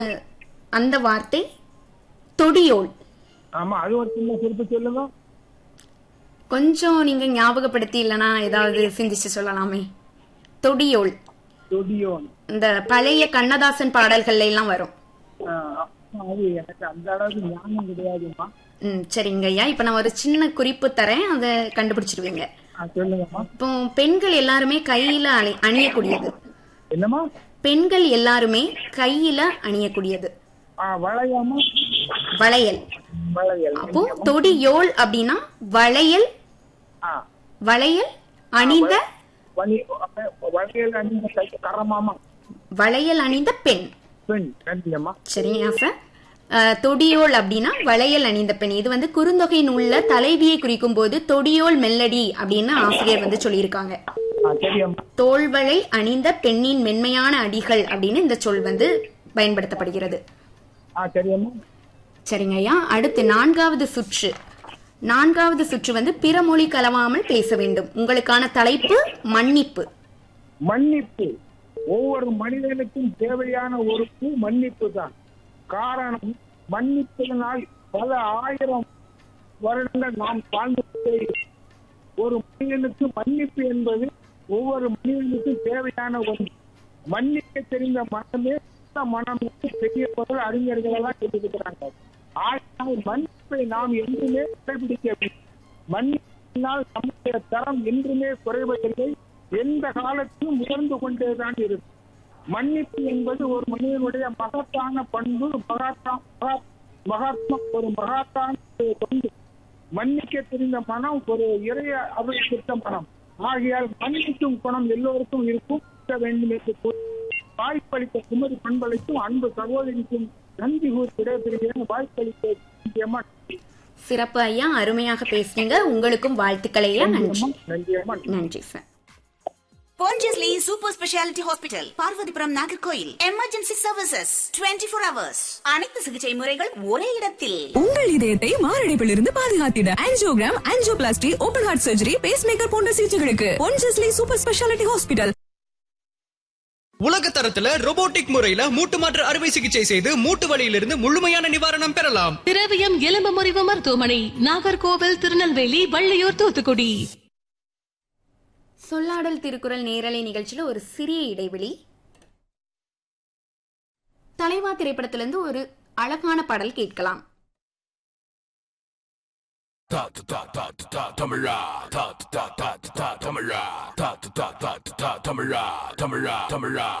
அந்த வார்த்தை தொடியோல் ஆமா அது ஒரு சின்ன குறிப்பு சொல்லுங்க கொஞ்சம் நீங்க ஞாபகப்படுத்தி இல்லனா ஏதாவது சிந்திச்சு சொல்லலாமே தொடியோல் தொடியோன் இந்த பழைய கண்ணதாசன் பாடல்கள்ல எல்லாம் வரும் ஆ, அது எனக்கு அந்த அளவுக்கு ஞானம் கிடையாதும்மா ம் சரிங்க ஐயா இப்ப நான் ஒரு சின்ன குறிப்பு தரேன் அதை கண்டுபிடிச்சிருவீங்க ஆ, சொல்லுங்கம்மா இப்போ பெண்கள் எல்லாருமே கையில அணி அணியக்கூடியது என்னம்மா பெண்கள் எல்லாருமே கையில அணியக்கூடியது ஆ வளையாமா வளையல் வளையல் அப்போ தொடியோல் அப்படின்னா வளையல் ஆ வளையல் அணிந்த வலி வளையல் அணிந்த கை கரமாமா வளையல் அணிந்த பெண் பெண் நன்றியம்மா சரிங்க சார் அஹ், தொடியோல் அப்படின்னா வளையல் அணிந்த பெண் இது வந்து குறுந்தொகை நூல்ல தலைவியை குறிக்கும் போது தொடியோல் மெல்லடி அப்படின்னு ஆசிரியர் வந்து சொல்லியிருக்காங்க ஆ சரியம்மா தோள்வளை அணிந்த பெண்ணின் மென்மையான அடிகள் அப்படின்னு இந்த சொல் வந்து பயன்படுத்தப்படுகிறது ஆ சரியம்மா சரிங்க ஐயா அடுத்து நான்காவது சுற்று நான்காவது சுற்று வந்து பிற மொழி கலவாமல் பேச வேண்டும் உங்களுக்கான தலைப்பு மன்னிப்பு மன்னிப்பு ஒவ்வொரு மனிதனுக்கும் தேவையான ஒரு பூ மன்னிப்பு தான் காரணம் மன்னிப்பதனால் பல ஆயிரம் வருடங்கள் நாம் வாழ்ந்து கொண்டே இருக்கிறோம். ஒரு மனிதனுக்கு மன்னிப்பு என்பது ஒவ்வொரு மனிதனுக்கும் தேவையான ஒன்று மன்னிக்க தெரிந்த மனமே நல்ல மனம் என்று பெரியவர்கள் அறிஞர்கள் எல்லாம் சொல்லியிருக்கிறாங்க ஆனால் மன்னிப்பை நாம் என்றுமே கடைபிடிக்க வேண்டும் மன்னிப்பினால் நம்முடைய தரம் என்றுமே குறைவதில்லை எந்த காலத்திலும் உயர்ந்து கொண்டேதான் இருக்கும் மன்னிப்பு என்பது ஒரு மனிதனுடைய மகத்தான பண்பு மகாத்தா மகா- மகாத்மா ஒரு மகாத்தான ஒரு பண்பு மன்னிக்க தெரிந்த மனம் ஒரு இறைய அபிஷித்த மனம் ஆகையால் மன்னிக்கும் குணம் எல்லோருக்கும் இருக்கும் இருக்க வேண்டும் என்று கூறி வாய்ப்பளித்த குமரி பண்பளிக்கும் அன்பு சகோதரிக்கும் நன்றி கூறி விடைபெறுகிறேன் வாய்ப்பளித்த நன்றியம்மா சிறப்பு ஐயா அருமையாக பேசுனீங்க உங்களுக்கும் வாழ்த்துக்கள் ஐயா நன்றி நன்றியம்மா நன்றி sir Pondicherry Super Speciality Hospital, Parvathipuram Nagercoil emergency services 24 four hours அனைத்து சிகிச்சை முறைகள் ஒரே இடத்தில் உங்கள் இதயத்தை மாரடைப்பிலிருந்து பாதுகாத்திட angiogram angioplasty open heart surgery pacemaker போன்ற சிகிச்சைகளுக்கு பொன்ஜஸ்லி சூப்பர் ஸ்பெஷாலிட்டி ஹாஸ்பிட்டல் உலக தரத்துல robotic முறையில மூட்டு மாற்று அறுவை சிகிச்சை செய்து மூட்டு வலியிலிருந்து முழுமையான நிவாரணம் பெறலாம் திரவியம் எலும்பு முறிவு மருத்துவமனை நாகர்கோவில் திருநெல்வேலி வள்ளியூர் தூத்துக்குடி சொல்லாடல் திருக்குறள் நேரலை நிகழ்ச்சியில ஒரு சிறிய இடைவெளி தலைவா திரைப்படத்திலிருந்து ஒரு அழகான பாடல் கேட்கலாம் ta ta ta ta ta ta tamara ta ta ta ta ta ta tamara ta ta ta ta ta ta tamara tamara tamara